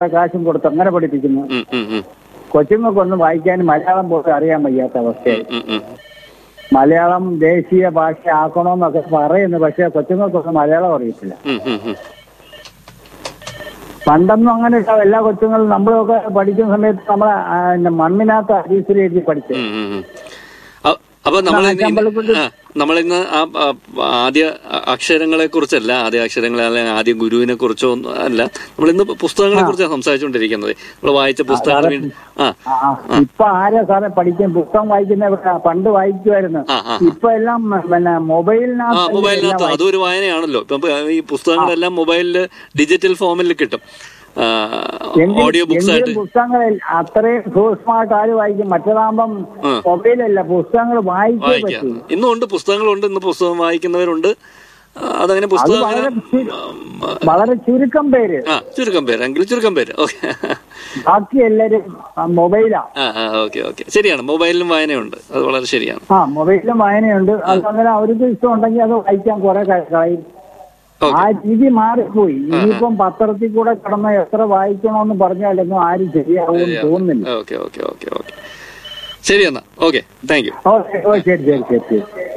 കാശും കൊടുത്ത് അങ്ങനെ പഠിപ്പിക്കുന്നു ഉം, ഉം, ഉം, കൊച്ചുങ്ങൾക്കൊന്നും വായിക്കാനും മലയാളം പോലും അറിയാൻ വയ്യാത്ത അവസ്ഥയായി ഉം, ഉം. മലയാളം ദേശീയ ഭാഷ ആക്കണമെന്നൊക്കെ പറയുന്നു പക്ഷെ കൊച്ചുങ്ങൾക്കൊന്നും മലയാളം അറിയത്തില്ല ഉം, ഉം, ഉം. പണ്ടൊന്നും അങ്ങനെ ഇല്ല. എല്ലാ കൊച്ചുങ്ങളും നമ്മളൊക്കെ പഠിക്കുന്ന സമയത്ത് നമ്മളെ ആ, പിന്നെ മണ്ണിനകത്ത് അരീസിൽ എഴുതി പഠിച്ചു ഉം, ഉം, ഉം. അ- അപ്പൊ നമ്മൾ അമ്പലക്കുട്ടി- നമ്മളിന്ന് ആ ആ, ആദ്യ അക്ഷരങ്ങളെ കുറിച്ചല്ല ആദ്യ അക്ഷരങ്ങളെ അല്ലെങ്കിൽ ആദ്യ ഗുരുവിനെ കുറിച്ചോ ഒന്നും അല്ല നമ്മൾ ഇന്ന് പുസ്തകങ്ങളെ കുറിച്ചാണ് സംസാരിച്ചുകൊണ്ടിരിക്കുന്നത് നമ്മൾ വായിച്ച പുസ്തകങ്ങൾ വീണ്ടും ആ ആ, ആ. ഇപ്പൊ ആരാ സാറേ പഠിക്കാൻ പുസ്തകം വായിക്കുന്ന പണ്ട് വായിക്കുമായിരുന്നു ആ, ആ. ഇപ്പൊ എല്ലാം പിന്നെ ആ മൊബൈലിനകത്ത് മൊബൈലിനകത്ത് അതും ഒരു വായനയാണല്ലോ ഇപ്പൊ ഈ പുസ്തകങ്ങളെല്ലാം മൊബൈലില് ഡിജിറ്റൽ ഫോമിൽ കിട്ടും ആ, എങ്കിൽ- ഓഡിയോ ബുക്സ് എങ്കിലും ആയിട്ട് പുസ്തകങ്ങൾ അത്രയും സൂക്ഷ്മമായിട്ട് ആര് വായിക്കും മറ്റേതാകുമ്പം ആ. മൊബൈലല്ല പുസ്തകങ്ങൾ വായിക്കേ വായിക്കാം പറ്റൂ ഇന്നും ഉണ്ട് പുസ്തകങ്ങളുണ്ട് ഇന്ന് പുസ്തകം വായിക്കുന്നവരുണ്ട് ആ, അതങ്ങനെ അത് പുസ്തകം വളരെ അങ്ങനെ ചു- വളരെ ചുരുക്കം പേര് ആ ചുരുക്കം പേര് എങ്കിലും ചുരുക്കം പേര് ഓക്കെ ബാക്കി എല്ലാരും ആ, മൊബൈലാ ആ ആ ഓക്കെ ഓക്കെ ശരിയാണ് മൊബൈലിലും വായനയുണ്ട് അത് വളരെ ശരിയാണ് ആ മൊബൈലിലും വായനയുണ്ട് അത് അങ്ങനെ അവർക്ക് ഇഷ്ടം ഉണ്ടെങ്കിൽ അത് വായിക്കാൻ കുറെ കളയും ഓക്കെ ആ രീതി മാറിപ്പോയി ഇനിയിപ്പം പത്രത്തിൽ കൂടെ കിടന്ന് എത്ര വായിക്കണമെന്ന് പറഞ്ഞാലൊന്നും ആരും ശരിയാവുമെന്ന് തോന്നുന്നില്ല ഓക്കെ ഓക്കെ ഓക്കെ ഓക്കെ ശരി എന്നാ ഓക്കെ താങ്ക് യു ഓ ഓ, ശരി ശരി ശരി ശരി